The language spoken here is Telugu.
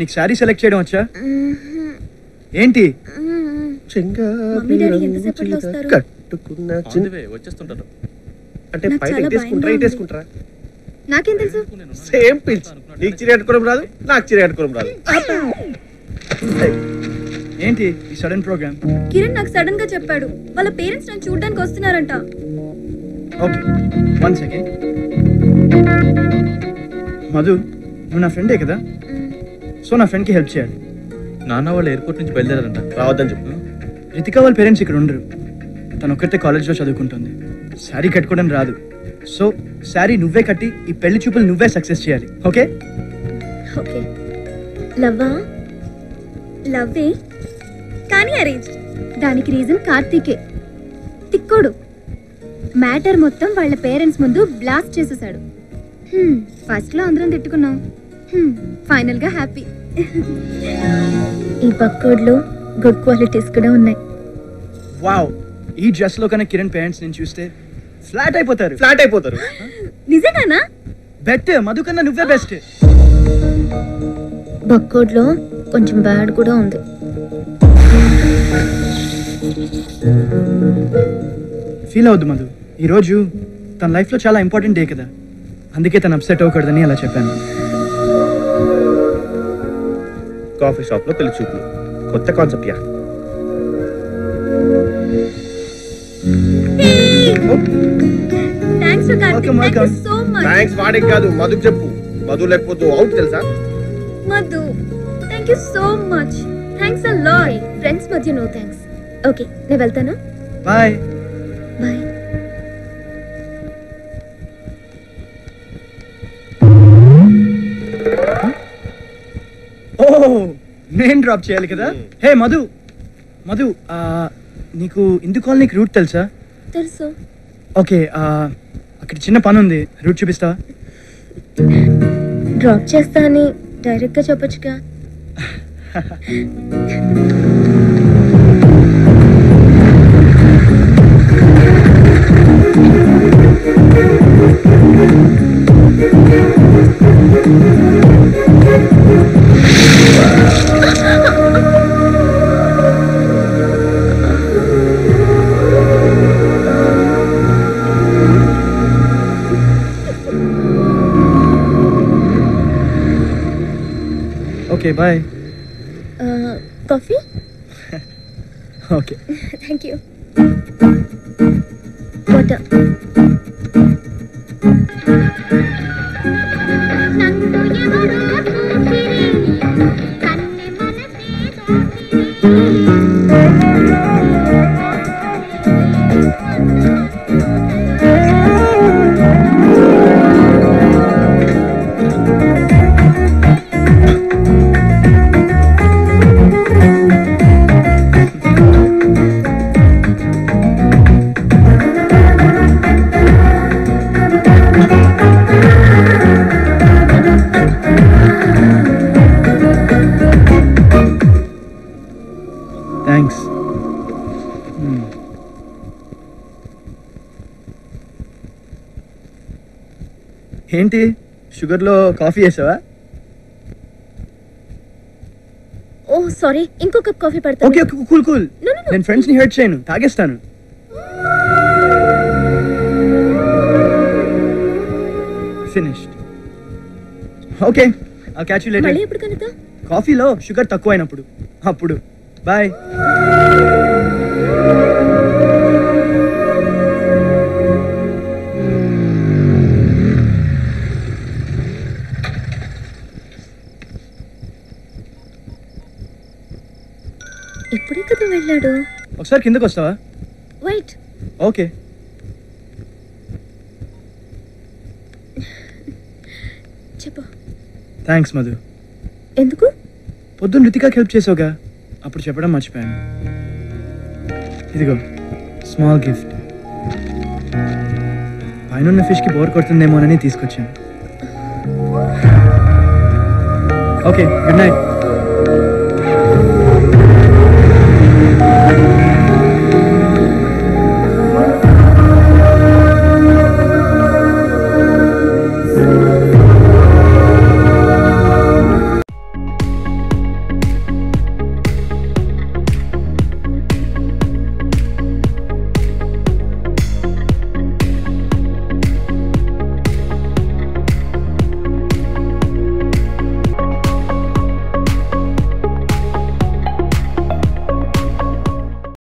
నీకు శారీ సెలెక్ట్ చేయడం వచ్చా ఏంటి మమ్మీ డాడీ ఎంతసేపట్లో వస్తారు? కట్టుకున్న చిన్న వచ్చేస్తుంటారు అంటే నాకు పైన చాలా ఇట్టేసుకుంటారా భయంగా ఇట్టేసుకుంటారా నాకేం తెలుసు సేమ్ పిల్చ్ నీకు చీర కట్టుకోవడం రాదు నాకు చీర కట్టుకోవడం రాదు ఏంటి ఈ సడన్ ప్రోగ్రామ్ కిరణ్ నాకు సడన్ గా చెప్పాడు వాళ్ళ పేరెంట్స్ నన్ను చూడడానికి వస్తున్నారంట ఓకే వన్ సెకండ్ మధు నువ్వు నా ఫ్రెండే కదా సో నా ఫ్రెండ్కి హెల్ప్ చేయాలి నాన్న వాళ్ళు ఎయిర్పోర్ట్ నుంచి బయలుదేరారంట రావద్దని చెప్పు రితిక వాళ్ళ పేరెంట్స్ ఇక్కడ ఉండరు తను ఒక్కతే కాలేజ్లో చదువుకుంటుంది శారీ కట్టుకోవడం రాదు సో శారీ నువ్వే కట్టి ఈ పెళ్లి చూపులు నువ్వే సక్సెస్ చేయాలి ఓకే ఓకే లవ్వా లవ్వే కానీ అరేంజ్ దానికి రీజన్ కార్తీకే తిక్కోడు మ్యాటర్ మొత్తం వాళ్ళ పేరెంట్స్ ముందు బ్లాస్ట్ చేసేసాడు ఫస్ట్ లో అందరం తిట్టుకున్నాం ఫైనల్ గా హ్యాపీ ఈ పక్కోడ్లో గుడ్ క్వాలిటీస్ కూడా ఉన్నాయి వావ్ ఈ డ్రెస్లో కన్నా కిరణ్ పేరెంట్స్ నేను చూస్తే ఫ్లాట్ అయిపోతారు ఫ్లాట్ అయిపోతారు నిజంగానా బెట్ మధు కన్నా నువ్వే బెస్ట్ బక్కోడ్లో కొంచెం బ్యాడ్ కూడా ఉంది ఫీల్ అవద్దు మధు ఈరోజు తన లైఫ్లో చాలా ఇంపార్టెంట్ డే కదా అందుకే తను అప్సెట్ అవ్వకూడదని అలా చెప్పాను కాఫీ షాప్ లో పెళ్లి చూపులు కొత్త concept yeah thanks to Karthik Welcome, thank you welcome. So much thanks వాడికి కాదు మధుకు చెప్పు మధు లేకపోతే అవుట్ తెలుసా Madhu thank you so much thanks a lot friends మధ్య నో థ్యాంక్స్ ఓకే నేను వెళ్తాను బాయ్ బాయ్ ఓ నేను డ్రాప్ చేయాలి కదా హే మధు మధు ఆ, నీకు ఇందు కాలనీకి రూట్ తెలుసా తెలుసు ఓకే ఆ, అక్కడ చిన్న పని ఉంది రూట్ చూపిస్తావా డ్రాప్ చేస్తా అని డైరెక్ట్ గా చెప్పొచ్చుగా okay bye coffee okay thank you water thanks ఏంటి షుగర్లో కాఫీ వేసావా ఓ సారీ ఇంకో కప్ కాఫీ పడతా okay okay cool cool No, no, no. నేను ఫ్రెండ్స్ని హెల్ప్ చేయను తాగేస్తాను ఫినిష్డ్ ఓకే ఆ క్యాచ్ యూ మళ్ళీ లేటర్ ఎప్పుడు కలుద్దాం కాఫీలో షుగర్ తక్కువ అయినప్పుడు అప్పుడు బాయ్ ఇప్పుడే కదా వెళ్ళాడు ఒకసారి కిందకు వస్తావా వైట్ ఓకే చెప్పు థ్యాంక్స్ మధు ఎందుకు పొద్దున్న రితికాకి హెల్ప్ చేసావుగా అప్పుడు చెప్పడం మర్చిపోయాను ఇదిగో స్మాల్ గిఫ్ట్ పైన ఫిష్కి బోర్ కొడుతుందేమోనని తీసుకొచ్చాను ఓకే గుడ్ నైట్